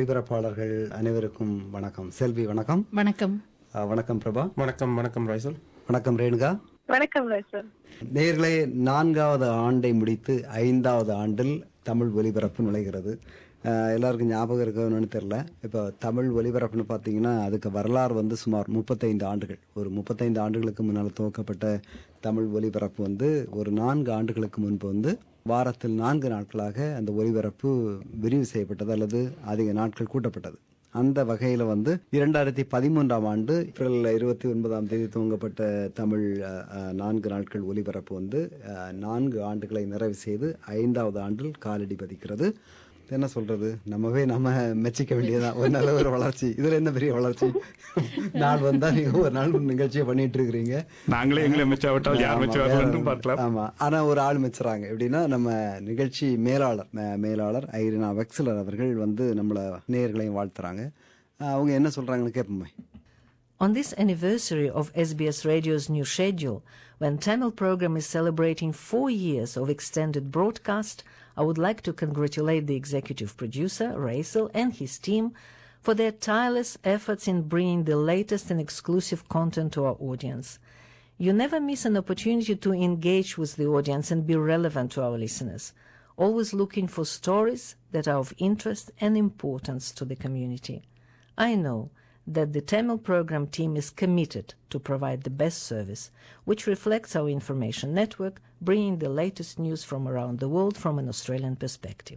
ஒலிபரப்பாளர்கள் அனைவருக்கும் வணக்கம் செல்வி வணக்கம் வணக்கம் அஹ், வணக்கம் பிரபா வணக்கம் வணக்கம் ரைசல் வணக்கம் ரேணுகா வணக்கம் சார் நேயர்களே நான்காவது ஆண்டை முடித்து ஐந்தாவது ஆண்டில் தமிழ் ஒலிபரப்பு நுழைகிறது அஹ், எல்லாருக்கும் ஞாபகம் இருக்கணும்னு தெரியல இப்போ தமிழ் ஒலிபரப்புன்னு பார்த்தீங்கன்னா அதுக்கு வரலாறு வந்து சுமார் முப்பத்தைந்து ஆண்டுகள் ஒரு முப்பத்தைந்து ஆண்டுகளுக்கு முன்னால் துவக்கப்பட்ட தமிழ் ஒலிபரப்பு வந்து ஒரு நான்கு ஆண்டுகளுக்கு முன்பு வந்து வாரத்தில் நான்கு நாட்களாக அந்த ஒலிபரப்பு விரிவு செய்யப்பட்டது அல்லது அதிக நாட்கள் கூட்டப்பட்டது அந்த வகையில் வந்து இரண்டாயிரத்தி பதிமூன்றாம் ஆண்டு ஏப்ரல் இருபத்தி ஒன்பதாம் தேதி துவங்கப்பட்ட தமிழ் அஹ், அஹ், நான்கு நாட்கள் ஒலிபரப்பு வந்து அஹ், நான்கு ஆண்டுகளை நிறைவு செய்து ஐந்தாவது ஆண்டில் காலடி பதிக்கிறது என்ன சொல்றது நம்மவே நம்ம மெச்சிக்க வேண்டியதுதான் ஒரு நல்ல ஒரு வளர்ச்சி இதுல என்ன பெரிய வளர்ச்சி நாள் வந்தா நீங்க ஒரு நாள் நிகழ்ச்சியை பண்ணிட்டு இருக்கிறீங்க நாங்களே எங்களை மெச்சாவிட்டால் யார் ஆமா, மெச்சுவார்கள் வேற- பார்க்கலாம் ஆமா ஆனா ஒரு ஆள் மெச்சுறாங்க எப்படின்னா நம்ம நிகழ்ச்சி மேலாளர் மே- மேலாளர் ஐரினா வெக்ஸலர் அவர்கள் வந்து நம்மள நேயர்களையும் வாழ்த்துறாங்க அஹ் அவங்க என்ன சொல்றாங்கன்னு கேட்போமே On this anniversary of SBS Radio's new schedule, when Tamil program is celebrating four years of extended broadcast, I would like to congratulate the executive producer, Raisel, and his team for their tireless efforts in bringing the latest and exclusive content to our audience. You never miss an opportunity to engage with the audience and be relevant to our listeners, always looking for stories that are of interest and importance to the community. I know that the Tamil program team is committed to provide the best service, which reflects our information network, bringing the latest news from around the world from an Australian perspective.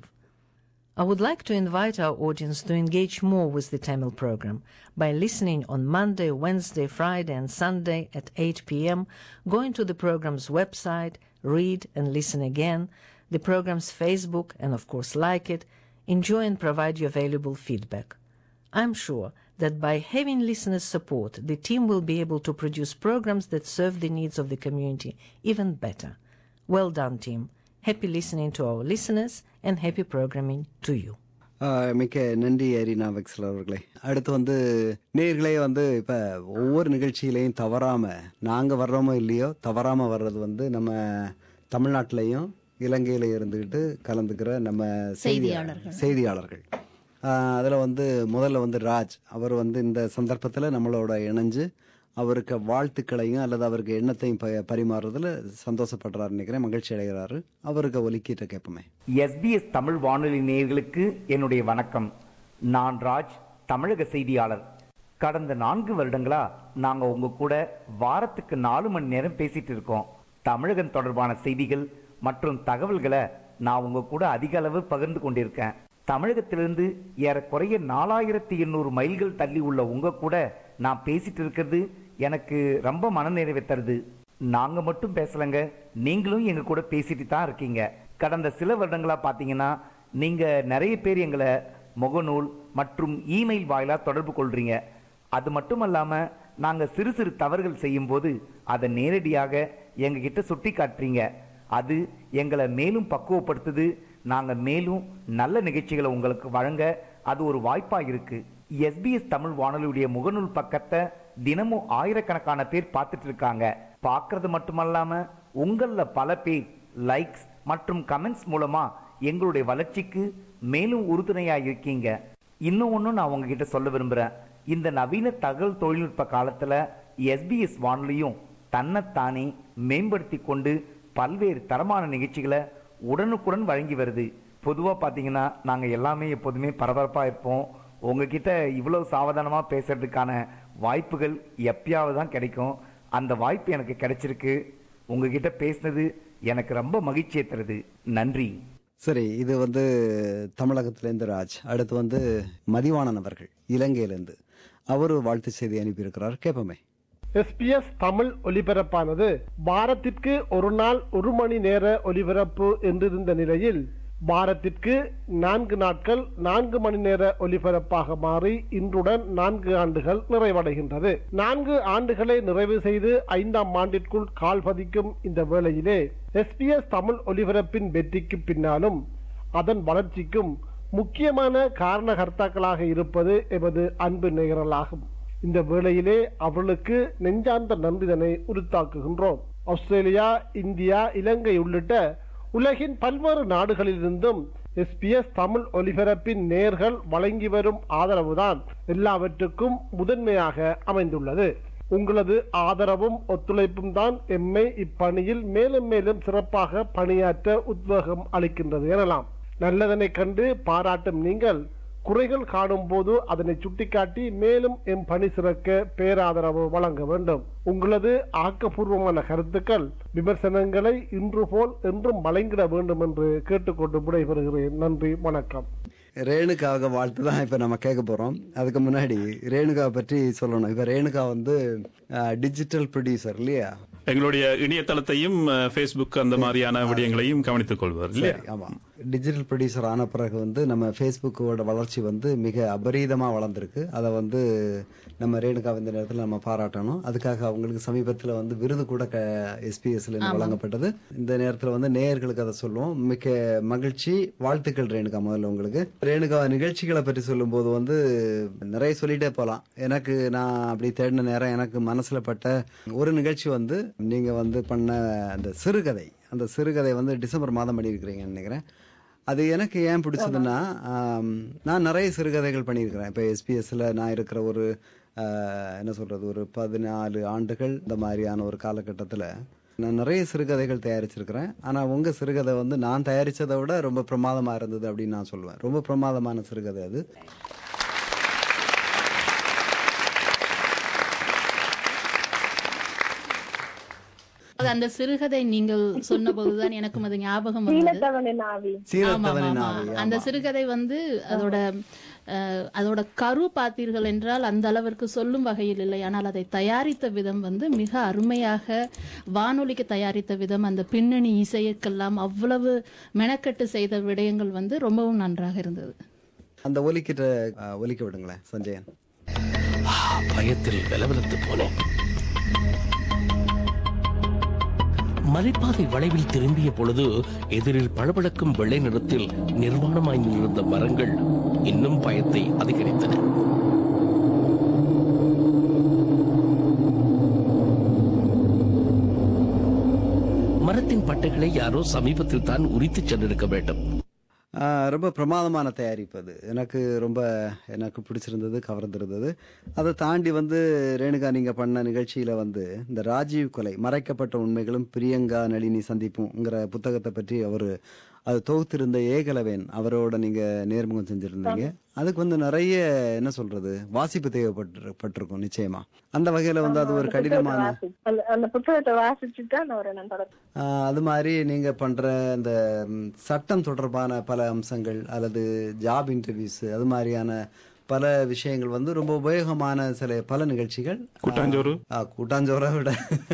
I would like to invite our audience to engage more with the Tamil program by listening on Monday, Wednesday, Friday, and Sunday at 8 p.m., going to the program's website, read and listen again, the program's Facebook, and of course like it, enjoy and provide your valuable feedback. I'm sure that by having listeners' support, the team will be able to produce programs that serve the needs of the community even better. Well done, team. Happy listening to our listeners and happy programming to you. ஆஹ் மிக்க நன்றி Aryna வெக்ஸல் அவர்களே அடுத்து வந்து நேர்களே வந்து இப்ப ஒவ்வொரு நிகழ்ச்சியிலையும் தவறாம நாங்க வர்றோமோ இல்லையோ தவறாம வர்றது வந்து நம்ம தமிழ்நாட்டிலையும் இலங்கையில இருந்துகிட்டு கலந்துக்கிற நம்ம செய்தியாளர்கள் செய்தியாளர்கள் ஆஹ் அதுல வந்து முதல்ல வந்து ராஜ் அவர் வந்து இந்த சந்தர்ப்பத்துல நம்மளோட இணைஞ்சு அவருக்கு வாழ்த்துக்களையும் அல்லது அவருக்கு எண்ணத்தையும் ப- பரிமாறுறதுல சந்தோஷப்படுறாரு நினைக்கிறேன் மகிழ்ச்சி அடைகிறாரு அவருக்கு ஒலிக்கிட்ட கேட்போமே எஸ்பிஎஸ் தமிழ் வானொலி நேயர்களுக்கு என்னுடைய வணக்கம் நான் ராஜ் தமிழக செய்தியாளர் கடந்த நான்கு வருடங்களா நாங்க உங்க கூட வாரத்துக்கு நாலு மணி நேரம் பேசிட்டு இருக்கோம் தமிழகம் தொடர்பான செய்திகள் மற்றும் தகவல்களை நான் உங்க கூட அதிக அளவு பகிர்ந்து கொண்டிருக்கேன் தமிழகத்திலிருந்து ஏறக்குறைய நாலாயிரத்தி எண்ணூறு மைல்கள் தள்ளி உள்ள உங்க கூட நான் பேசிட்டு இருக்கிறது எனக்கு ரொம்ப மனநிறைவை தருது நாங்க மட்டும் பேசலங்க நீங்களும் எங்க கூட பேசிட்டு தான் இருக்கீங்க கடந்த சில வருடங்களா பாத்தீங்கன்னா நீங்க நிறைய பேர் எங்களை முகநூல் மற்றும் இமெயில் வாயிலா தொடர்பு கொள்றீங்க அது மட்டும் அல்லாம நாங்க சிறு சிறு தவறுகள் செய்யும் போது அதை நேரடியாக எங்க கிட்ட சுட்டி காட்டுறீங்க அது எங்களை மேலும் பக்குவப்படுத்துது நாங்க மேலும் நல்ல நிகழ்ச்சிகளை உங்களுக்கு வழங்க அது ஒரு வாய்ப்பா இருக்கு எஸ்பிஎஸ் தமிழ் வானொலியுடைய முகநூல் பக்கத்தை தினமும் ஆயிரக்கணக்கான பேர் பார்த்துட்டு இருக்காங்க பார்க்கறது மட்டுமல்லாம உங்கள பல பேர் லைக்ஸ் மற்றும் கமெண்ட்ஸ் மூலமா எங்களுடைய வளர்ச்சிக்கு மேலும் உறுதுணையா இருக்கீங்க இன்னும் ஒன்றும் நான் உங்ககிட்ட சொல்ல விரும்புறேன் இந்த நவீன தகவல் தொழில்நுட்ப காலத்துல எஸ்பிஎஸ் வானொலியும் தன்னைத்தானே மேம்படுத்தி கொண்டு பல்வேறு தரமான நிகழ்ச்சிகளை உடனுக்குடன் வழங்கி வருது பொதுவா பாத்தீங்கன்னா நாங்க எல்லாமே எப்போதுமே பரபரப்பா இருப்போம் உங்ககிட்ட இவ்வளவு சாவதானமா பேசுறதுக்கான வாய்ப்புகள் எப்பயாவது தான் கிடைக்கும் அந்த வாய்ப்பு எனக்கு கிடைச்சிருக்கு உங்ககிட்ட பேசினது எனக்கு ரொம்ப மகிழ்ச்சியை தருது நன்றி சரி இது வந்து தமிழகத்திலேருந்து ராஜ் அடுத்து வந்து மதிவாணன் அவர்கள் இலங்கையிலேருந்து அவர் வாழ்த்து செய்தி அனுப்பியிருக்கிறார் கேட்போமே எஸ்பிஎஸ் தமிழ் ஒலிபரப்பானது வாரத்திற்கு ஒரு நாள் ஒரு மணி நேர ஒலிபரப்பு என்றிருந்த நிலையில் வாரத்திற்கு நான்கு நாட்கள் நான்கு மணி நேர ஒலிபரப்பாக மாறி இன்றுடன் நான்கு ஆண்டுகள் நிறைவடைகின்றது நான்கு ஆண்டுகளை நிறைவு செய்து ஐந்தாம் ஆண்டிற்குள் கால் பதிக்கும் இந்த வேளையிலே எஸ்பிஎஸ் தமிழ் ஒலிபரப்பின் வெற்றிக்கு பின்னாலும் அதன் வளர்ச்சிக்கும் முக்கியமான காரணகர்த்தாக்களாக இருப்பது எமது அன்பு நேயர்களாகும் இந்த வேளையிலே அவர்களுக்கு நெஞ்சார்ந்த நன்றிதனை உரித்தாக்குகின்றோம் ஆஸ்திரேலியா இந்தியா இலங்கை உள்ளிட்ட உலகின் பல்வேறு நாடுகளிலிருந்தும் எஸ்பிஎஸ் தமிழ் ஒலிபரப்பின் நேர்கள் வழங்கி வரும் ஆதரவுதான் எல்லாவற்றுக்கும் முதன்மையாக அமைந்துள்ளது உங்களது ஆதரவும் ஒத்துழைப்பும் தான் எம்மை இப்பணியில் மேலும் மேலும் சிறப்பாக பணியாற்ற உத்வேகம் அளிக்கின்றது எனலாம் நல்லதனை கண்டு பாராட்டும் நீங்கள் குறைகள் காணும் போது அதனை சுட்டிக்காட்டி மேலும் எம் பணி சிறக்க பேராதரவு வழங்க வேண்டும் உங்களது ஆக்கப்பூர்வமான கருத்துக்கள் விமர்சனங்களை இன்று போல் என்றும் வழங்கிட வேண்டும் என்று கேட்டுக்கொண்டு விடைபெறுகிறேன் நன்றி வணக்கம் ரேணுகாவுக்கு வாழ்த்து தான் இப்போ நம்ம கேட்க போகிறோம் அதுக்கு முன்னாடி ரேணுகா பற்றி சொல்லணும் இப்போ ரேணுகா வந்து டிஜிட்டல் ப்ரொடியூசர் இல்லையா எங்களுடைய இணையதளத்தையும் ஃபேஸ்புக் அந்த மாதிரியான விடயங்களையும் கவனித்துக் கொள்வார் இல்லையா சரி ஆமா டிஜிட்டல் ப்ரொடியூசர் ஆன பிறகு வந்து நம்ம ஃபேஸ்புக்கோட வளர்ச்சி வந்து மிக அபரீதமா வளர்ந்துருக்கு அதை வந்து நம்ம ரேணுகா இந்த நேரத்தில் நம்ம பாராட்டணும் அதுக்காக அவங்களுக்கு சமீபத்தில் வந்து விருது கூட க எஸ்பிஎஸ்ல வழங்கப்பட்டது இந்த நேரத்தில் வந்து நேயர்களுக்கு அதை சொல்லுவோம் மிக்க மகிழ்ச்சி வாழ்த்துக்கள் ரேணுகா முதல்ல உங்களுக்கு ரேணுகா நிகழ்ச்சிகளை பற்றி சொல்லும்போது வந்து நிறைய சொல்லிட்டே போகலாம் எனக்கு நான் அப்படி தேடின நேரம் எனக்கு மனசுல பட்ட ஒரு நிகழ்ச்சி வந்து நீங்க வந்து பண்ண அந்த சிறுகதை அந்த சிறுகதை வந்து டிசம்பர் மாதம் பண்ணியிருக்கிறீங்கன்னு நினைக்கிறேன் அது எனக்கு ஏன் பிடிச்சதுன்னா ஆம், நான் நிறைய சிறுகதைகள் பண்ணியிருக்கிறேன் இப்போ எஸ்பிஎஸ்ல நான் இருக்கிற ஒரு ஆ, என்ன சொல்றது ஒரு பதினாலு ஆண்டுகள் இந்த மாதிரியான ஒரு காலகட்டத்தில் நான் நிறைய சிறுகதைகள் தயாரிச்சிருக்கிறேன் ஆனால் உங்கள் சிறுகதை வந்து நான் தயாரித்ததை விட ரொம்ப பிரமாதமாக இருந்தது அப்படின்னு நான் சொல்லுவேன் ரொம்ப பிரமாதமான சிறுகதை அது அது அந்த சிறுகதை நீங்கள் சொன்னபோதுதான் எனக்கும் அது ஞாபகம் வந்தது சீனத்தவனின் ஆவி ஆமா, சீனத்தவனின் ஆமா. ஆவி அந்த ஆமா. சிறுகதை வந்து அதோட அஹ், அதோட கரு பார்த்தீர்கள் என்றால் அந்த அளவிற்கு சொல்லும் வகையில் இல்லை ஆனால் அதை தயாரித்த விதம் வந்து மிக அருமையாக வானொலிக்கு தயாரித்த விதம் அந்த பின்னணி இசைக்கெல்லாம் அவ்வளவு மெனக்கெட்டு செய்த விடயங்கள் வந்து ரொம்பவும் நன்றாக இருந்தது அந்த ஒலிக்கிட்ட ஆ, ஒலிக்க விடுங்களேன் சஞ்சயன் பயத்தில் விலவிலத்து போனேன் மலைப்பாதை வளைவில் திரும்பிய பொழுது எதிரில் பளபளக்கும் வெள்ளை நிறத்தில் நிர்வாணமாய் நின்றிருந்த மரங்கள் இன்னும் பயத்தை அதிகரித்தன மரத்தின் பட்டைகளை யாரோ சமீபத்தில் தான் உரித்துச் சென்றிருக்க வேண்டும் ஆ, ரொம்ப பிரமாதமான தயாரிப்பு அது எனக்கு ரொம்ப எனக்கு பிடிச்சிருந்தது கவர்ந்திருந்தது அதை தாண்டி வந்து ரேணுகா நீங்க பண்ண நிகழ்ச்சியில வந்து இந்த ராஜீவ் கொலை மறைக்கப்பட்ட உண்மைகளும் பிரியங்கா நளினி சந்திப்புங்கிற புத்தகத்தை பற்றி அவர் அது தொகுத்திருந்த ஏகலவேன் அவரோட நீங்க நேர்முகம் செஞ்சிருந்தீங்க அதுக்கு வந்து நிறைய என்ன சொல்றது வாசிப்பு தேவைப்பட்டு பட்டிருக்கும் நிச்சயமா அந்த வகையில வந்து அது ஒரு கடினமான வாசி- அந்த- அந்த புத்தகத்தை வாசிச்சுட்டு தான் அவரை நான் தொடர்பு ஆஹ் அது மாதிரி நீங்க பண்ற இந்த ம், சட்டம் தொடர்பான பல அம்சங்கள் அல்லது ஜாப் இன்டர்வியூஸ் அது மாதிரியான பல விஷயங்கள் வந்து ரொம்ப உபயோகமான சில பல நிகழ்ச்சிகள் கூட்டாஞ்சோறு? ஆ, கூட்டாஞ்சோரை விட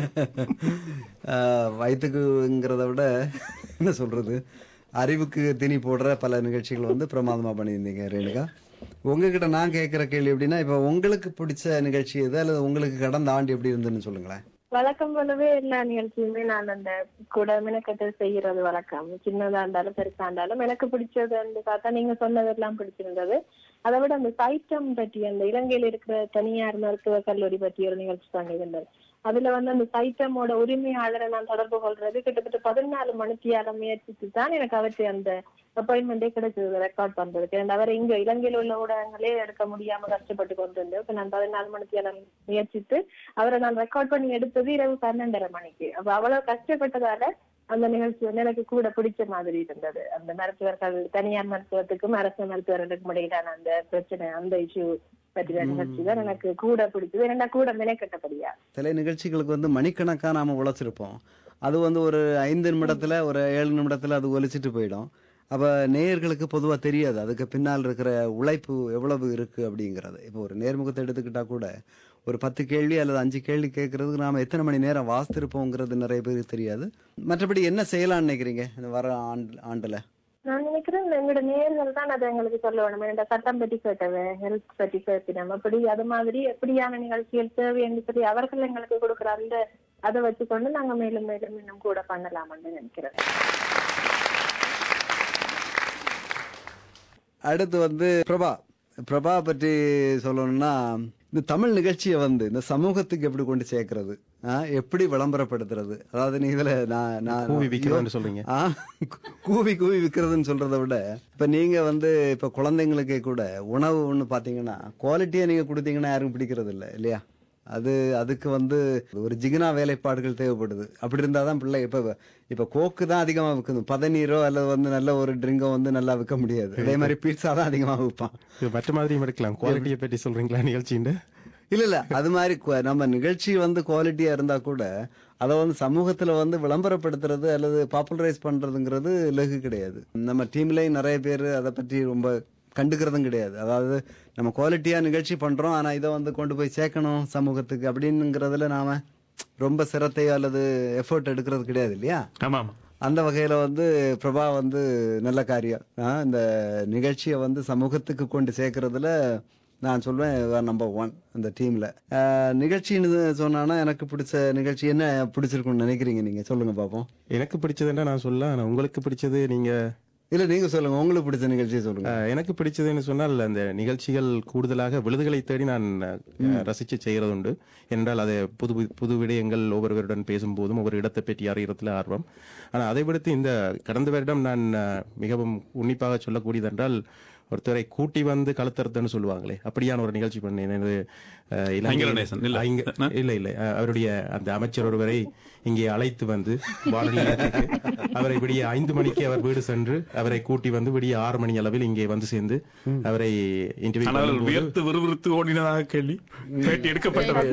ஆஹ், வயிற்றுக்குங்கிறத விட என்ன சொல்றது அறிவுக்கு திணி போடுற பல நிகழ்ச்சிகள் வந்து பிரமாதமா பண்ணியிருந்தீங்க ரேணுகா உங்ககிட்ட நான் கேட்கிற கேள்வி எப்படின்னா இப்ப உங்களுக்கு பிடிச்ச நிகழ்ச்சி எது அல்லது உங்களுக்கு கடந்த ஆண்டு எப்படி இருந்துன்னு சொல்லுங்களேன் வழக்கம் போலவே எல்லா நிகழ்ச்சியுமே நான் அந்த கூட மெனக்கட்டு செய்யறது வழக்கம் சின்னதா இருந்தாலும் பெருசா இருந்தாலும் எனக்கு பிடிச்சது வந்து பார்த்தா நீங்க சொன்னதெல்லாம் பிடிச்சிருந்தது அதை விட அந்த சைட்டம் பற்றி அந்த இலங்கையில இருக்கிற தனியார் மருத்துவ கல்லூரி பற்றி ஒரு நிகழ்ச்சி பண்ணியிருந்தேன் அதுல வந்து அந்த சைட்டமோட உரிமையாளரை நான் தொடர்பு கொள்றது கிட்டத்தட்ட பதினாலு மணித்தியால முயற்சித்து தான் எனக்கு அவற்றை அந்த அப்பாயின்மெண்டே கிடைச்சது ரெக்கார்ட் பண்றதுக்கு And அவர் இங்க இலங்கையில் உள்ள ஊடகங்களே எடுக்க முடியாம கஷ்டப்பட்டு கொண்டு வந்தேன் இப்ப நான் பதினாலு மணித்தியால முயற்சித்து அவரை நான் ரெக்கார்ட் பண்ணி எடுத்தது இரவு பன்னெண்டரை மணிக்கு அப்ப அவ்வளவு கஷ்டப்பட்டதால அந்த நிகழ்ச்சி வந்து எனக்கு கூட பிடிச்ச மாதிரி இருந்தது அந்த மருத்துவர்கள் தனியார் மருத்துவத்துக்கும் அரசு மருத்துவர்களுக்கும் இடையிலான அந்த பிரச்சனை அந்த இஷ்யூ பற்றிய நிகழ்ச்சி தான் எனக்கு கூட பிடிச்சது ஏன்னா கூட மெனக்கட்டபடியா சில நிகழ்ச்சிகளுக்கு வந்து மணிக்கணக்கா நாம உழைச்சிருப்போம் அது வந்து ஒரு ஐந்து நிமிடத்துல ஒரு ஏழு நிமிடத்துல அது ஒலிச்சிட்டு போயிடும் அப்ப நேயர்களுக்கு பொதுவா தெரியாது அதுக்கு பின்னால் இருக்கிற உழைப்பு எவ்வளவு இருக்கு அப்படிங்கிறது இப்போ ஒரு நேர்முகத்தை எடுத்துக்கிட்டா கூட ஒரு பத்து கேள்வி அல்லது அஞ்சு கேள்வி கேட்கறதுக்கு நாம எத்தனை மணி நேரம் வாசித்திருப்போங்கிறது நிறைய பேருக்கு தெரியாது மற்றபடி என்ன செய்யலாம்னு நினைக்கிறீங்க இந்த வர ஆண்டு ஆண்டுல நான் நினைக்கிறேன் எங்களோட நேர்கள் தான் அதை எங்களுக்கு சொல்ல வேணும் இந்த சட்டம் பற்றி கேட்டவ ஹெல்த் பற்றி கேட்பினோம் அப்படி அது மாதிரி எப்படியான நிகழ்ச்சிகள் தேவை என்று சொல்லி அவர்கள் எங்களுக்கு கொடுக்குற அந்த அதை வச்சுக்கொண்டு நாங்க மேலும் மேலும் இன்னும் கூட பண்ணலாம்னு நினைக்கிறேன் அடுத்து வந்து பிரபா பிரபா பற்றி சொல்லணும்னா இந்த தமிழ் நிகழ்ச்சியை வந்து இந்த சமூகத்துக்கு எப்படி கொண்டு சேர்க்கறது ஆ, எப்படி விளம்பரப்படுத்துறது அதாவது நீ இதுல நான் நான் கூவி விக்கிறதுன்னு சொல்றீங்க. ஆ, கூவி கூவி விற்கிறதுன்னு சொல்றதை விட இப்ப நீங்க வந்து இப்ப குழந்தைங்களுக்கே கூட உணவு ஒண்ணு பாத்தீங்கன்னா குவாலிட்டியா நீங்க கொடுத்தீங்கன்னா யாரும் பிடிக்கிறது இல்ல இல்லையா அது அதுக்கு வந்து ஒரு ஜிகினா வேலைப்பாடுகள் தேவைப்படுது அப்படி இருந்தாதான் பிள்ளை இப்ப இப்ப கோக்கு தான் அதிகமா விற்குது பதநீரோ அல்லது வந்து நல்ல ஒரு ட்ரிங்கோ வந்து நல்லா விற்க முடியாது அதே மாதிரி பீட்சா தான் அதிகமா விற்பான் இது மற்ற மாதிரியும் இருக்கலாம் குவாலிட்டியை பற்றி சொல்றீங்களா நிகழ்ச்சின்னு இல்ல இல்ல அது மாதிரி கு- நம்ம நிகழ்ச்சி வந்து குவாலிட்டியா இருந்தா கூட அதை வந்து சமூகத்துல வந்து விளம்பரப்படுத்துறது அல்லது பாப்புலரைஸ் பண்றதுங்கிறது லகு கிடையாது நம்ம டீம்லயும் நிறைய பேர் அதை பற்றி ரொம்ப கண்டுக்கிறதும் கிடையாது அதாவது நம்ம குவாலிட்டியா நிகழ்ச்சி பண்றோம் ஆனா இதை வந்து கொண்டு போய் சேர்க்கணும் சமூகத்துக்கு அப்படின்னுங்கிறதுல நாம ரொம்ப சிரத்தையோ அல்லது எஃபர்ட் எடுக்கிறது கிடையாது இல்லையா ஆமா ஆமா அந்த வகையில வந்து பிரபா வந்து நல்ல காரியம் ஆ, இந்த நிகழ்ச்சியை வந்து சமூகத்துக்கு கொண்டு சேர்க்கறதுல நான் சொல்வேன் நம்பர் ஒன் இந்த டீம்ல நிகழ்ச்சின்னு சொன்னானா எனக்கு பிடிச்ச நிகழ்ச்சி என்ன பிடிச்சிருக்கும்னு நினைக்கிறீங்க நீங்க சொல்லுங்க பாப்போம் எனக்கு பிடிச்சதுன்னா நான் சொல்ல ஆனா உங்களுக்கு பிடிச்சது நீங்க இல்ல நீங்க சொல்லுங்க உங்களுக்கு பிடிச்ச நிகழ்ச்சியை சொல்லுங்க அஹ், எனக்கு பிடிச்சதுன்னு சொன்னால் அந்த நிகழ்ச்சிகள் கூடுதலாக விழுதுகளை தேடி நான் அஹ், ரசிச்சு செய்கிறது உண்டு என்றால் அது புது புது- புது விடயங்கள் ஒவ்வொருவருடன் பேசும்போதும் ஒவ்வொரு இடத்தை பற்றி அறியறதுல ஆர்வம் ஆனால் அதை விடுத்து இந்த கடந்த வருடம் நான் அஹ், மிகவும் உன்னிப்பாக சொல்லக்கூடியது என்றால் ஒருத்தரை கூட்டி வந்து கழுத்தறுத்துன்னு சொல்லுவாங்களே அப்படியான ஒரு நிகழ்ச்சி பண்ணேன் எனது அஹ், இலங்கை- ஐங்கரநேசன், இல்ல. ஐங்க- இல்ல இல்ல அஹ், அவருடைய அந்த அமைச்சர் ஒருவரை இங்கே அழைத்து வந்து வானொலி நிலையத்துக்கு அவரை விடிய ஐந்து மணிக்கு அவர் வீடு சென்று அவரை கூட்டி வந்து விடிய ஆறு மணி அளவில் இங்கே வந்து சேர்ந்து அவரை இன்டர்வியூ ஆனால் பண்ணும்போது வியர்த்து விறுவிறுத்து ஓடினதாக கேள்வி பேட்டி எடுக்கப்பட்டவர்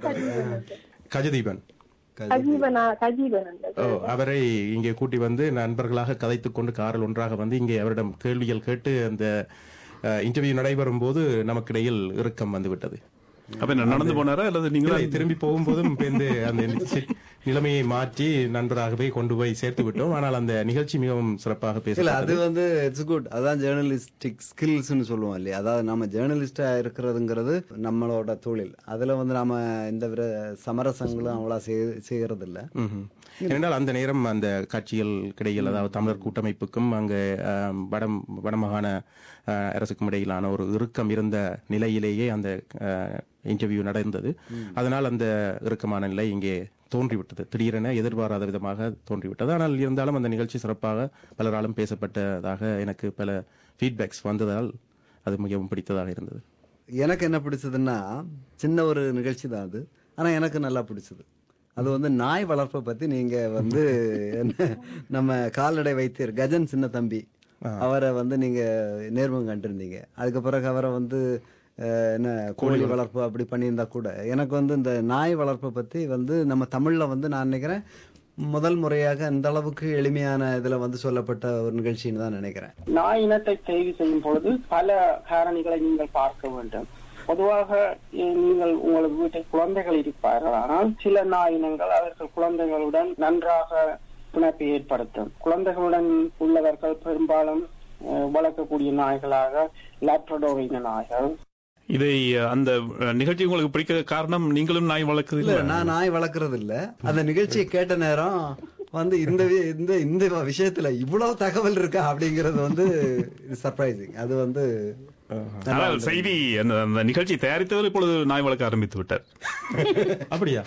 கஜதீபன் கஜீவனா கஜீவன் அந்த ஓ, அவரை இங்கே கூட்டி வந்து நண்பர்களாக கதைத்துக் கொண்டு காரில் ஒன்றாக வந்து இங்கே அவரிடம் கேள்விகள் கேட்டு அந்த இன்டர்வியூ நடைபெறும் போது நமக்கிடையில் இறுக்கம் வந்து விட்டது அப்ப என்ன நடந்து போனாரா அல்லது இல்லை, நீங்களா திரும்பி போகும்போதும் பேருந்து அந்த சி- நிலைமையை மாற்றி நண்பராகவே கொண்டு போய் சேர்த்து விட்டோம் ஆனால் அந்த நிகழ்ச்சி மிகவும் சிறப்பாக இல்ல பேச அது வந்து இட்ஸ் குட் அதான் ஜேர்னலிஸ்டிக் ஸ்கில்ஸ்னு சொல்லுவோம் இல்லையா அதாவது நம்ம ஜேர்னலிஸ்டா இருக்கிறதுங்கிறது நம்மளோட தொழில் அதுல வந்து நாம இந்த விர சமரசங்களும் அவ்வளோ செய்யறது இல்ல ம்ஹும். ஏனென்றால் அந்த நேரம் அந்த கட்சிகள் கிடையில் அதாவது தமிழர் கூட்டமைப்புக்கும் அங்கே ஆம், வடம் வடமாகாண ஆ, அரசுக்கும் இடையிலான ஒரு இறுக்கம் இருந்த நிலையிலேயே அந்த இன்டர்வியூ நடந்தது அதனால் அந்த இறுக்கமான நிலை இங்கே தோன்றிவிட்டது திடீரென எதிர்பாராத விதமாக தோன்றிவிட்டது ஆனால் இருந்தாலும் அந்த நிகழ்ச்சி சிறப்பாக பலராலும் பேசப்பட்டதாக எனக்கு பல ஃபீட்பேக்ஸ் வந்ததால் அது மிகவும் பிடித்ததாக இருந்தது எனக்கு என்ன பிடிச்சதுன்னா சின்ன ஒரு நிகழ்ச்சி தான் அது ஆனா எனக்கு நல்லா பிடிச்சது அது வந்து நாய் வளர்ப்பை பத்தி நீங்க வந்து என்ன நம்ம கால்நடை வைத்தியர் கஜன் சின்ன தம்பி அவரை வந்து நீங்க நேர்முகம் கண்டிருந்தீங்க அதுக்கு பிறகு அவரை வந்து அஹ், என்ன கோழி வளர்ப்பு அப்படி பண்ணியிருந்தா கூட எனக்கு வந்து இந்த நாய் வளர்ப்பை பத்தி வந்து நம்ம தமிழ்ல வந்து நான் நினைக்கிறேன் முதல் முறையாக இந்த அளவுக்கு எளிமையான இதுல வந்து சொல்லப்பட்ட ஒரு நிகழ்ச்சின்னு தான் நினைக்கிறேன் நாய் இனத்தை தேர்வு செய்யும் பொழுது பல காரணிகளை நீங்கள் பார்க்க வேண்டும் பொதுவாக இ- நீங்கள் உங்களது வீட்டில் குழந்தைகள் இருப்பார்கள் ஆனால் சில நாய் இனங்கள் அவர்கள் குழந்தைகளுடன் நன்றாக பிணைப்பை ஏற்படுத்தும் குழந்தைகளுடன் உள்ளவர்கள் பெரும்பாலும் அஹ், வளர்க்கக்கூடிய நாய்களாக லாப்ரடோர் இன நாய்கள் இதை அந்த அஹ், நிகழ்ச்சி உங்களுக்கு பிடிக்க காரணம் நீங்களும் நாய் இல்ல வளர்க்குறீங்க நான் நாய் வளர்க்கறது இல்ல அந்த நிகழ்ச்சியை கேட்ட நேரம் வந்து இந்த வி- இந்த இந்த விஷயத்துல இவ்வளவு தகவல் இருக்கா அப்படிங்கறது வந்து சர்ப்ரைசிங் அது வந்து ஆனால் செய்தி அந்த அந்த நிகழ்ச்சி தயாரித்தவர் இப்பொழுது நாய் வளர்க்க ஆரம்பித்து விட்டார் அப்படியா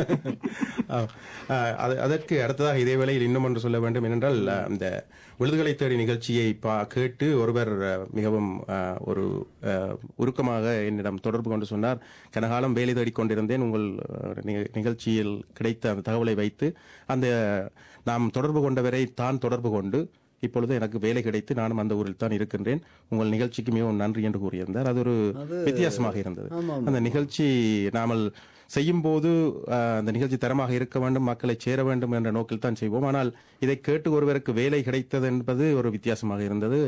ஆ, ஆ, அது- அதற்கு அடுத்ததாக இதே வேளையில் இன்னும் ஒன்று சொல்ல வேண்டும் ஏனென்றால் ஆ, இந்த விழுதுகளை தேடி நிகழ்ச்சியை பா கேட்டு ஒருவர் ஆ, மிகவும் ஆ, ஒரு ஆ, உருக்கமாக என்னிடம் தொடர்பு கொண்டு சொன்னார் கனகாலம் வேலை தேடிக் கொண்டிருந்தேன் உங்கள் ஆ, நிக- நிகழ்ச்சியில் கிடைத்த அந்த தகவலை வைத்து அந்த நாம் தொடர்பு கொண்டவரை தான் தொடர்பு கொண்டு இப்பொழுது எனக்கு வேலை கிடைத்து நானும் அந்த ஊரில் தான் இருக்கின்றேன் உங்கள் நிகழ்ச்சிக்கு மிகவும் நன்றி என்று கூறியிருந்தார் அது ஒரு வித்தியாசமாக இருந்தது அந்த நிகழ்ச்சி நாமல் செய்யும் போது அஹ், அந்த நிகழ்ச்சி தரமாக இருக்க வேண்டும் மக்களை சேர வேண்டும் என்ற நோக்கில் தான் செய்வோம் ஆனால் இதை கேட்டு ஒருவருக்கு வேலை கிடைத்தது என்பது ஒரு வித்தியாசமாக இருந்தது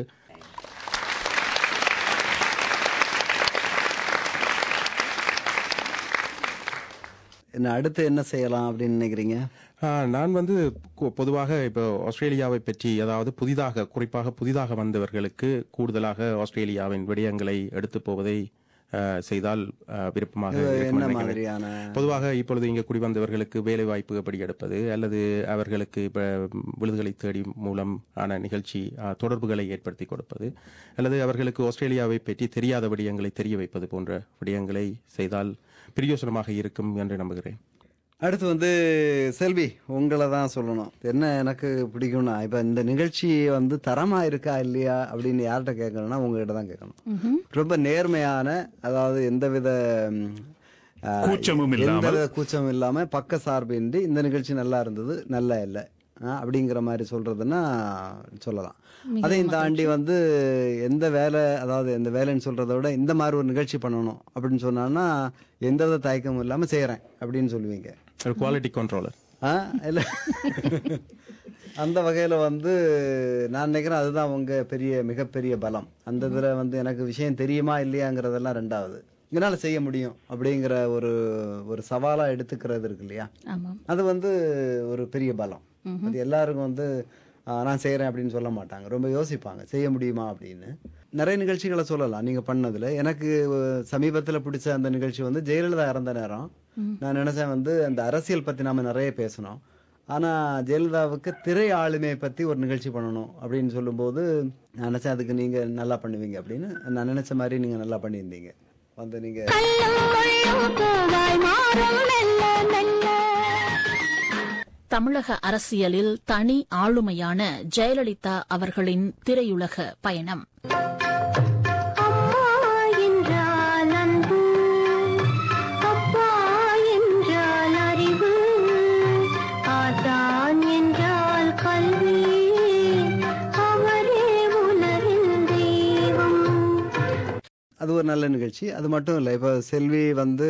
என்ன அடுத்து என்ன செய்யலாம் அப்படின்னு நினைக்கிறீங்க ஆஹ், நான் வந்து கு- பொதுவாக இப்போ ஆஸ்திரேலியாவை பற்றி அதாவது புதிதாக குறிப்பாக புதிதாக வந்தவர்களுக்கு கூடுதலாக ஆஸ்திரேலியாவின் விடயங்களை எடுத்து போவதை ஆஹ், செய்தால் ஆஹ், விருப்பமாக இது இருக்கும் என்ன நினைக்கிறேன். மாதிரியான பொதுவாக இப்பொழுது இங்கே குடிவந்தவர்களுக்கு வேலை வாய்ப்பு எப்படி எடுப்பது அல்லது அவர்களுக்கு இப்ப விழுதுகளை தேடி மூலம் ஆன நிகழ்ச்சி ஆஹ், தொடர்புகளை ஏற்படுத்தி கொடுப்பது அல்லது அவர்களுக்கு ஆஸ்திரேலியாவை பற்றி தெரியாத விடயங்களை தெரிய வைப்பது போன்ற விடயங்களை செய்தால் பிரயோசனமாக இருக்கும் என்று நம்புகிறேன் அடுத்து வந்து செல்வி உங்களை தான் சொல்லணும் என்ன எனக்கு பிடிக்கும்னா இப்ப இந்த நிகழ்ச்சி வந்து தரமா இருக்கா இல்லையா அப்படின்னு யார்கிட்ட கேட்கணும்னா உங்ககிட்ட தான் கேட்கணும் ரொம்ப நேர்மையான அதாவது எந்தவித ம், ஆ, கூச்சமும் இல்லாமல். எந்தவித கூச்சமும் இல்லாம பக்க சார்பின்றி இந்த நிகழ்ச்சி நல்லா இருந்தது நல்லா இல்லை ஆ, அப்படிங்கிற மாதிரி சொல்றதுன்னா சொல்லலாம் அதையும் தாண்டி வந்து எந்த வேலை அதாவது எந்த வேலைன்னு சொல்றதை விட இந்த மாதிரி ஒரு நிகழ்ச்சி பண்ணணும் அப்படின்னு சொன்னான்னா எந்தவித தயக்கமும் இல்லாம செய்யறேன் அப்படின்னு சொல்லுவீங்க ஒரு குவாலிட்டி கண்ட்ரோலர் ஆ இல்ல அந்த வகையில வந்து நான் நினைக்கிறேன் அதுதான் உங்க பெரிய மிகப்பெரிய பலம் அந்த இதுல வந்து எனக்கு விஷயம் தெரியுமா இல்லையாங்கிறதெல்லாம் ரெண்டாவது இதனால செய்ய முடியும் அப்படிங்கிற ஒரு ஒரு சவாலா எடுத்துக்கிறது இருக்கு இல்லையா ஆமாம் அது வந்து ஒரு பெரிய பலம் அது எல்லாருக்கும் வந்து ஆ, நான் செய்யறேன் அப்படின்னு சொல்ல மாட்டாங்க ரொம்ப யோசிப்பாங்க செய்ய முடியுமா அப்படின்னு நிறைய நிகழ்ச்சிகளை சொல்லலாம் நீங்க பண்ணதுல எனக்கு அஹ், சமீபத்துல பிடிச்ச அந்த நிகழ்ச்சி வந்து ஜெயலலிதா இறந்த நேரம் நான் நினைச்சேன் வந்து அந்த அரசியல் பத்தி நாம நிறைய பேசணும் ஆனா ஜெயலலிதாவுக்கு திரை ஆளுமை பத்தி ஒரு நிகழ்ச்சி பண்ணணும் அப்படின்னு சொல்லும்போது நான் நினைச்சேன் அதுக்கு நீங்க நல்லா பண்ணுவீங்க அப்படின்னு நான் நினைச்ச மாதிரி நீங்க நல்லா பண்ணியிருந்தீங்க வந்து நீங்க தமிழக அரசியலில் தனி ஆளுமையான ஜெயலலிதா அவர்களின் திரையுலக பயணம் என்றால் அன்பு அப்பா என்றால் அறிவு ஆதான் என்றால் கல்வி அவரே உலகின் தெய்வம் அது ஒரு நல்ல நிகழ்ச்சி அது மட்டும் இல்லை இப்போ செல்வி வந்து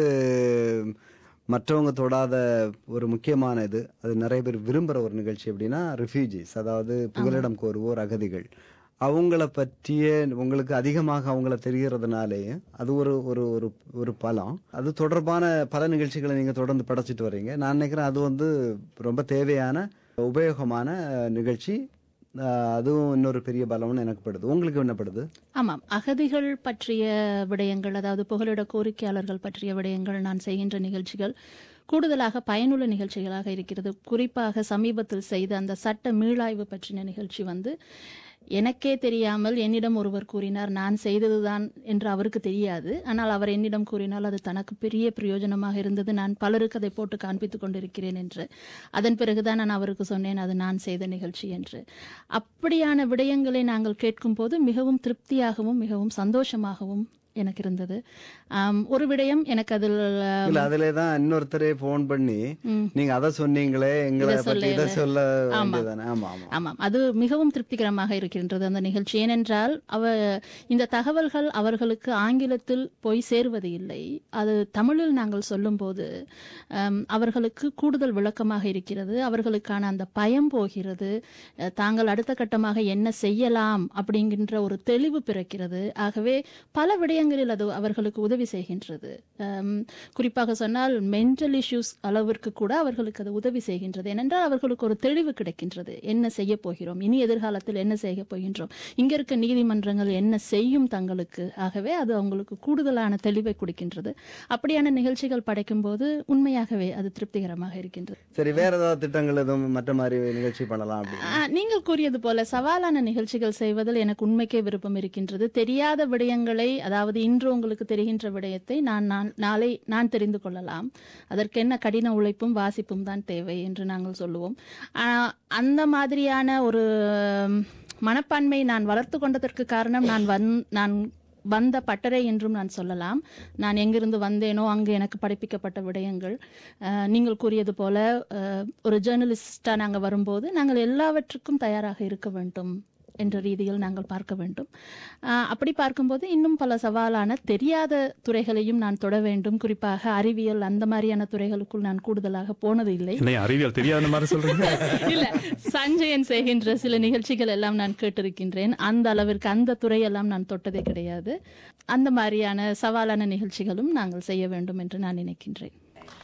மற்றவங்க தொடாத ஒரு முக்கியமான இது அது நிறைய பேர் விரும்புகிற ஒரு நிகழ்ச்சி அப்படின்னா ரிஃப்யூஜிஸ் அதாவது புகலிடம் கோருவோர் அகதிகள் அவங்கள பற்றிய உங்களுக்கு அதிகமாக அவங்கள தெரிகிறதுனாலேயே அது ஒரு ஒரு ஒரு ஒரு பலம் அது தொடர்பான பல நிகழ்ச்சிகளை நீங்கள் தொடர்ந்து படைச்சிட்டு வர்றீங்க நான் நினைக்கிறேன் அது வந்து ரொம்ப தேவையான உபயோகமான நிகழ்ச்சி அஹ், அதுவும் இன்னொரு பெரிய பலம்னு எனக்கு படுது உங்களுக்கு என்ன படுது ஆமாம் அகதிகள் பற்றிய விடயங்கள் அதாவது புகலிட கோரிக்கையாளர்கள் பற்றிய விடயங்கள் நான் செய்கின்ற நிகழ்ச்சிகள் கூடுதலாக பயனுள்ள நிகழ்ச்சிகளாக இருக்கிறது குறிப்பாக சமீபத்தில் செய்த அந்த சட்ட மீளாய்வு பற்றின நிகழ்ச்சி வந்து எனக்கே தெரியாமல் என்னிடம் ஒருவர் கூறினார் நான் செய்ததுதான் என்று அவருக்கு தெரியாது ஆனால் அவர் என்னிடம் கூறினால் அது தனக்கு பெரிய பிரயோஜனமாக இருந்தது நான் பலருக்கு அதை போட்டு காண்பித்துக் கொண்டிருக்கிறேன் என்று அதன் பிறகுதான் நான் அவருக்கு சொன்னேன் அது நான் செய்த நிகழ்ச்சி என்று அப்படியான விடயங்களை நாங்கள் கேட்கும்போது மிகவும் திருப்தியாகவும் மிகவும் சந்தோஷமாகவும் எனக்கு இருந்தது ஆம், ஒரு விடயம் எனக்கு அதில் ஆம், இல்ல அதுல தான் இன்னொருத்தரே போன் பண்ணி ம். நீங்க அதை சொன்னீங்களே எங்களை இதை பத்தி இதை சொல்லல. சொல்ல ஆமா. வேண்டியதானே ஆமா ஆமா ஆமாம் அது மிகவும் திருப்திகரமாக இருக்கின்றது அந்த நிகழ்ச்சி ஏனென்றால் அவ இந்த தகவல்கள் அவர்களுக்கு ஆங்கிலத்தில் போய் சேருவது இல்லை அது தமிழில் நாங்கள் சொல்லும்போது ஆம், அவர்களுக்கு கூடுதல் விளக்கமாக இருக்கிறது அவர்களுக்கான அந்த பயம் போகிறது அஹ், தாங்கள் அடுத்த கட்டமாக என்ன செய்யலாம் அப்படிங்கின்ற ஒரு தெளிவு பிறக்கிறது ஆகவே பல விடயங்களில் அது அவர்களுக்கு உதவி செய்கின்றது ஆம், குறிப்பாக சொன்னால் மென்டல் இஷ்யூஸ் அளவிற்கு கூட அவர்களுக்கு அது உதவி செய்கின்றது ஏனென்றால் அவர்களுக்கு ஒரு தெளிவு கிடைக்கின்றது என்ன செய்ய போகிறோம் இனி எதிர்காலத்தில் என்ன செய்ய போகின்றோம் இங்க இருக்க நீதிமன்றங்கள் என்ன செய்யும் தங்களுக்கு ஆகவே அது அவங்களுக்கு கூடுதலான தெளிவை கொடுக்கின்றது அப்படியான நிகழ்ச்சிகள் படைக்கும் போது உண்மையாகவே அது திருப்திகரமாக இருக்கின்றது சரி வேற ஏதாவது திட்டங்கள் எதுவும் மற்ற மாதிரி நிகழ்ச்சி பண்ணலாம் அப்படின்னு ஆ, நீங்கள் கூறியது போல சவாலான நிகழ்ச்சிகள் செய்வதில் எனக்கு உண்மைக்கே விருப்பம் இருக்கின்றது தெரியாத விடயங்களை அதாவது இன்று உங்களுக்கு தெரிகின்ற விடயத்தை நான் நான்- நாளை நான் தெரிந்து கொள்ளலாம் அதற்கென்ன கடின உழைப்பும் வாசிப்பும் தான் தேவை என்று நாங்கள் சொல்லுவோம் ஆ, அந்த மாதிரியான ஒரு ம், மனப்பான்மை நான் வளர்த்து கொண்டதற்கு காரணம் நான் வந் நான் வந்த பட்டறை என்றும் நான் சொல்லலாம் நான் எங்கிருந்து வந்தேனோ அங்கு எனக்கு படிப்பிக்கப்பட்ட விடயங்கள் அஹ், நீங்கள் கூறியது போல அஹ், ஒரு ஜேர்னலிஸ்டா நாங்கள் வரும்போது நாங்கள் எல்லாவற்றுக்கும் தயாராக இருக்க வேண்டும் என்ற ரீதியில் நாங்கள் பார்க்க வேண்டும் அஹ், அப்படி பார்க்கும்போது இன்னும் பல சவாலான தெரியாத துறைகளையும் நான் தொட வேண்டும் குறிப்பாக அறிவியல் அந்த மாதிரியான துறைகளுக்குள் நான் கூடுதலாக போனது இல்லை என்ன அறிவியல் தெரியாத மாதிரி சொல்றீங்க இல்ல சஞ்சயன் செய்கின்ற சில நிகழ்ச்சிகள் எல்லாம் நான் கேட்டிருக்கின்றேன் அந்த அளவிற்கு அந்த துறையெல்லாம் நான் தொட்டதே கிடையாது அந்த மாதிரியான சவாலான நிகழ்ச்சிகளும் நாங்கள் செய்ய வேண்டும் என்று நான் நினைக்கின்றேன்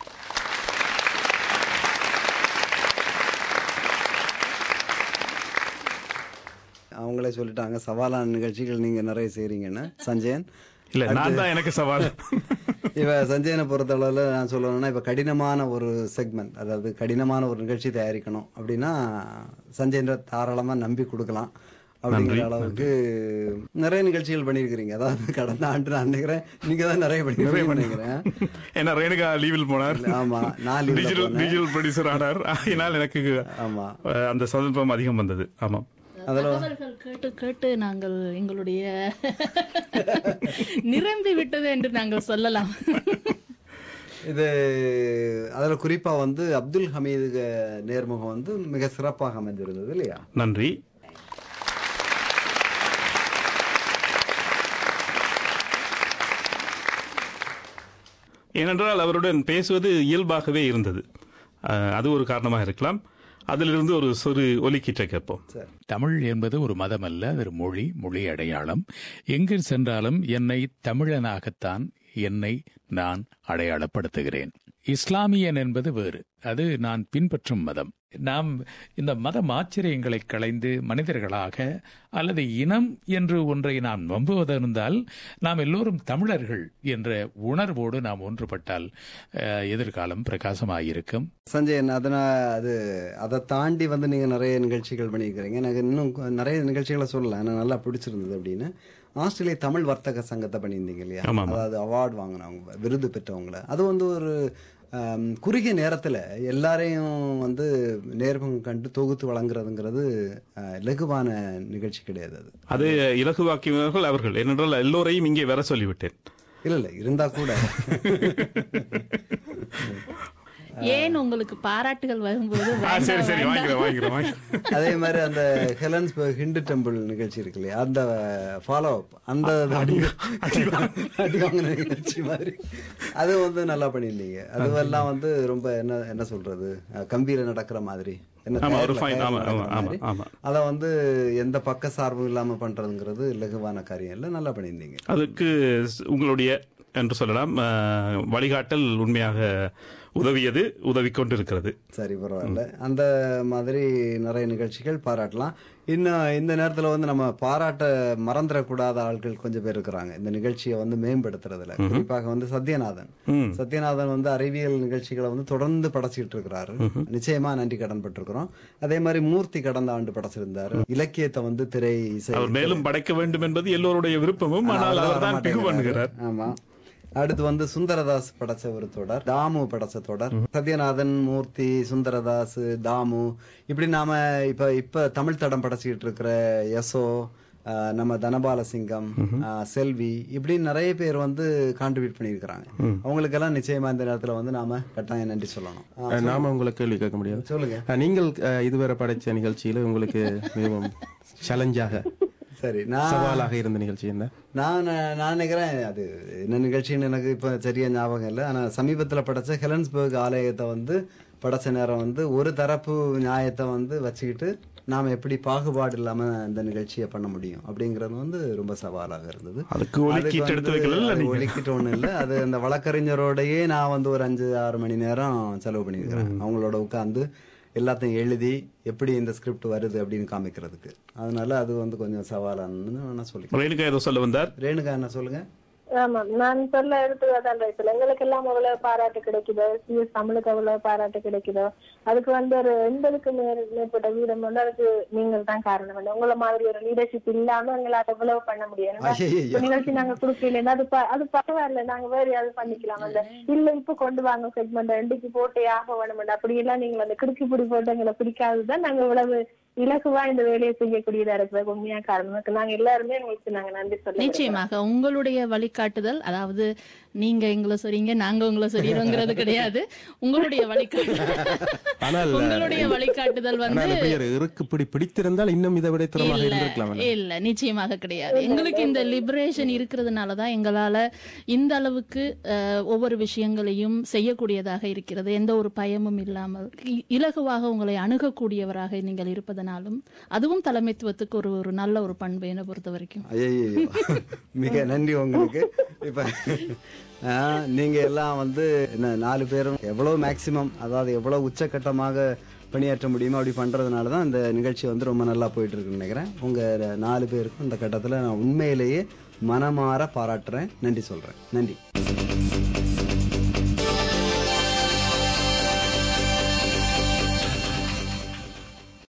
அவங்களே சொல்லிட்டாங்க சவாலான நிகழ்ச்சிகள் நீங்க நிறைய செய்றீங்கன்னு சஞ்சயன் இல்ல நான் தான் எனக்கு சவால் இவ சஞ்சயனை பொறுத்தளவுல நான் சொல்லணும்னா இப்ப கடினமான ஒரு செக்மெண்ட் அதாவது கடினமான ஒரு நிகழ்ச்சி தயாரிக்கணும் அப்படின்னா சஞ்சயனை தாராளமா நம்பி கொடுக்கலாம் அப்படிங்கிற அளவுக்கு நிறைய நிகழ்ச்சிகள் பண்ணியிருக்கிறீங்க அதாவது கடந்த ஆண்டு நான் நினைக்கிறேன் நீங்க தான் நிறைய பண்ணிருக்கீங்க நினைக்கிறேன் ஏன்னா ரேணுகா லீவில் போனார் ஆமா நான் leave ல டிஜிட்டல் போனேன். டிஜிட்டல் ப்ரொடியூசர் ஆனார் ஆகினால் எனக்கு ஆமா அஹ், அந்த சந்தர்ப்பம் அதிகம் வந்தது ஆமாம் தகவல்கள் கேட்டு கேட்டு நாங்கள் எங்களுடைய நிரம்பி விட்டது என்று நாங்கள் சொல்லலாம் இது அதுல குறிப்பா வந்து அப்துல் ஹமீது நேர்முகம் வந்து மிக சிறப்பாக அமைந்திருந்தது இல்லையா நன்றி ஏனென்றால் அவருடன் பேசுவது இயல்பாகவே இருந்தது அஹ், அது ஒரு காரணமாக இருக்கலாம் அதிலிருந்து ஒரு சிறு ஒலிக்கீற்றை கேட்போம் தமிழ் என்பது ஒரு மதம் அல்ல அது ஒரு மொழி மொழி அடையாளம் எங்கு சென்றாலும் என்னை தமிழனாகத்தான் என்னை நான் அடையாளப்படுத்துகிறேன் இஸ்லாமியன் என்பது வேறு அது நான் பின்பற்றும் மதம் நாம் இந்த மதம் ஆச்சரியங்களை களைந்து மனிதர்களாக அல்லது இனம் என்று ஒன்றை நாம் நம்புவதிருந்தால் நாம் எல்லோரும் தமிழர்கள் என்ற உணர்வோடு நாம் ஒன்றுபட்டால் அஹ், எதிர்காலம் பிரகாசமாயிருக்கும் சஞ்சயன் அதனா அது அதை தாண்டி வந்து நீங்க நிறைய நிகழ்ச்சிகள் பண்ணியிருக்கிறீங்க எனக்கு இன்னும் கொ- நிறைய நிகழ்ச்சிகளை சொல்லலாம் எனக்கு நல்லா பிடிச்சிருந்தது அப்படின்னு ஆஸ்திரேலிய தமிழ் வர்த்தக சங்கத்தை பண்ணியிருந்தீங்க இல்லையா ஆமா, ஆமா. அதாவது அவார்டு வாங்கினவங்க விருது பெற்றவங்கள அது வந்து ஒரு ஆம், குறுகிய நேரத்துல எல்லாரையும் வந்து நேர்முகம் கண்டு தொகுத்து வழங்குறதுங்கிறது அஹ், இலகுவான நிகழ்ச்சி கிடையாது அது அது இலகுவாக்கியவர்கள் அவர்கள் ஏனென்றால் எல்லோரையும் இங்கே வர சொல்லிவிட்டேன் இல்ல இல்ல இருந்தா கூட ஏன் உங்களுக்கு பாராட்டுகள் வரும்போது ஆ, சரி வேண்டாம், சரி வேண்டாம். வாங்கிக்கிறேன் வாங்கிக்கிறேன் வாங்கிக்கிறேன் அதே மாதிரி அந்த ஹெலன்ஸ் ஹிந்து டெம்பிள் நிகழ்ச்சி இருக்கு இல்லையா அந்த ஃபாலோ அப் அந்த அடி வாங்கின நிகழ்ச்சி மாதிரி அது வந்து நல்லா பண்ணியிருந்தீங்க அதுவெல்லாம் வந்து ரொம்ப என்ன என்ன சொல்றது அஹ், கம்பியில நடக்கிற மாதிரி என்ன ஆமா, ஒரு டயர்ல- fine. டயர்ல ஆமா, நடக்கிற ஆமா, மாதிரி. ஆமா. அதை வந்து எந்த பக்க சார்பும் இல்லாம பண்றதுங்கிறது இலகுவான காரியம் இல்லை நல்லா பண்ணியிருந்தீங்க அதுக்கு ஸ்- உங்களுடைய என்று சொல்லலாம் அஹ், வழிகாட்டல் உண்மையாக உதவியது உதவி கொண்டிருக்கிறது சரி பரவாயில்ல அந்த மாதிரி நிறைய நிகழ்ச்சிகள் பாராட்டலாம் இன்னும் இந்த நேரத்துல வந்து நம்ம பாராட்ட மறந்துடக்கூடாத ஆட்கள் கொஞ்சம் பேர் இருக்கிறாங்க இந்த நிகழ்ச்சியை வந்து மேம்படுத்துறதுல ம்ஹும். குறிப்பாக வந்து சத்யநாதன் ம். சத்யநாதன் வந்து அறிவியல் நிகழ்ச்சிகளை வந்து தொடர்ந்து படைச்சிட்டு இருக்கிறாரு நிச்சயமா நன்றி கடன் பட்டிருக்கிறோம் அதே மாதிரி மூர்த்தி கடந்த ஆண்டு படைச்சிருந்தாரு இலக்கியத்தை வந்து திரை இசை அவர் மேலும் படைக்க வேண்டும் என்பது எல்லோருடைய விருப்பமும் ஆனா ஆனால் அவர்தான் அவர் தான் பிகு வரமாட்டேங்கிறாரு. பண்ணுகிறார் ஆமா அடுத்து வந்து சுந்தரதாஸ் படைச்ச ஒரு தொடர் தாமு படைச்ச தொடர் சத்யநாதன் மூர்த்தி சுந்தரதாஸ் தாமு இப்படி நாம இப்ப இப்ப தமிழ் தடம் படைச்சிட்டு இருக்கிற யசோ ஆஹ், நம்ம தனபால சிங்கம் ஆஹ், செல்வி இப்படி நிறைய பேர் வந்து கான்ட்ரிபியூட் பண்ணியிருக்கிறாங்க அவங்களுக்கெல்லாம் நிச்சயமா இந்த நேரத்துல வந்து நாம கட்டாயம் நன்றி சொல்லணும் ஆஹ், அஹ், நாம உங்களை கேள்வி கேட்க முடியாது சொல்லுங்க அஹ், நீங்கள் அஹ், இதுவரை படைச்ச நிகழ்ச்சியில உங்களுக்கு மிகவும் சேலஞ்சாக சரி நான் சவாலாக இருந்த நிகழ்ச்சி என்ன நான் நான் நினைக்கிறேன் அது என்ன நிகழ்ச்சின்னு எனக்கு இப்போ சரியா ஞாபகம் இல்லை ஆனால் சமீபத்தில் படைச்ச ஹெலன்ஸ்பர்க் ஆலயத்தை வந்து படைச்ச நேரம் வந்து ஒரு தரப்பு நியாயத்தை வந்து வச்சுக்கிட்டு நாம் எப்படி பாகுபாடு இல்லாமல் இந்த நிகழ்ச்சியை பண்ண முடியும் அப்படிங்கிறது வந்து ரொம்ப சவாலாக இருந்தது அதுக்கு ஒலிக்கீட்டு அதுக்கு எடுத்து வந்து வைக்கல அது நீங்க ஒலிக்கீட்டு ஒன்றும் இல்லை அது அந்த வழக்கறிஞரோடையே நான் வந்து ஒரு அஞ்சு ஆறு மணி நேரம் செலவு பண்ணியிருக்கிறேன் அவங்களோட உட்காந்து எல்லாத்தையும் எழுதி எப்படி இந்த ஸ்கிரிப்ட் வருது அப்படின்னு காமிக்கிறதுக்கு அதனால அது வந்து கொஞ்சம் சவாலானு நான் சொல்லி ரேணுகா ஏதோ சொல்ல வந்தார் ரேணுகா என்ன சொல்லுங்க ஆமா நான் சொல்ல எடுத்துதான் பேசல எங்களுக்கு எல்லாம் எவ்வளவு பாராட்டு கிடைக்குதோ சிஎஸ் தமிழுக்கு எவ்வளவு பாராட்டு கிடைக்குதோ அதுக்கு வந்து ஒரு எண்பதுக்கு மேல் மேற்பட்ட வீதம் வந்து அதுக்கு நீங்கள் தான் காரணம் வந்து உங்களை மாதிரி ஒரு லீடர்ஷிப் இல்லாம எங்களால எவ்வளவு பண்ண முடியும் ஏன்னா, ஐயையோ. இப்ப நிகழ்ச்சி நாங்க கொடுக்கல அது ப- அது பரவாயில்ல நாங்க வேற யாவது பண்ணிக்கலாம் அந்த இல்ல இப்ப கொண்டு வாங்க செக்மெண்ட் ரெண்டுக்கு போட்டே ஆக வேணும் அப்படி எல்லாம் நீங்கள் அந்த கிடுக்கி பிடி போட்டு எங்களை பிடிக்காததுதான் நாங்க இவ்வளவு இலகுவா இந்த வேலையை செய்யக்கூடியதா இருக்கிறது உண்மையா காரணம் அதுக்கு நாங்க எல்லாருமே உங்களுக்கு நாங்க நன்றி சொல்ல நிச்சயமாக உங்களுடைய வழிகாட்டுதல் அதாவது நீங்க எங்களை சொல்றீங்க நாங்க உங்களை சொல்லிடுவோங்கிறது கிடையாது உங்களுடைய வழிகாட்டுதல் ஆனால் உங்களுடைய வழிகாட்டுதல் வந்து ஆனால் எப்படி ஒரு இருக்கு பிடி பிடித்திருந்தால் இன்னும் இதை விட திறமாக இல்ல இருந்திருக்கலாம் அல்ல? இல்ல நிச்சயமாக கிடையாது எங்களுக்கு இந்த லிபரேஷன் இருக்கிறதுனால தான் எங்களால இந்த அளவுக்கு அஹ், ஒவ்வொரு விஷயங்களையும் செய்யக்கூடியதாக இருக்கிறது எந்த ஒரு பயமும் இல்லாமல் இ- இலகுவாக உங்களை அணுகக்கூடியவராக நீங்கள் இருப்பதனாலும் அதுவும் தலைமைத்துவத்துக்கு ஒரு ஒரு நல்ல ஒரு பண்பு என்னை பொறுத்த வரைக்கும் ஐயோ மிக நன்றி உங்களுக்கு இப்ப ஆ, நீங்க எல்லாம் வந்து என்ன நாலு பேரும் எவ்வளவு மேக்சிமம் அதாவது எவ்வளவு உச்சக்கட்டமாக பணியாற்ற முடியுமோ அப்படி பண்றதுனால தான் இந்த நிகழ்ச்சி வந்து ரொம்ப நல்லா போயிட்டு இருக்குன்னு நினைக்கிறேன் உங்க நாலு பேருக்கும் இந்த கட்டத்துல நான் உண்மையிலேயே மனமாற பாராட்டுறேன் நன்றி சொல்றேன் நன்றி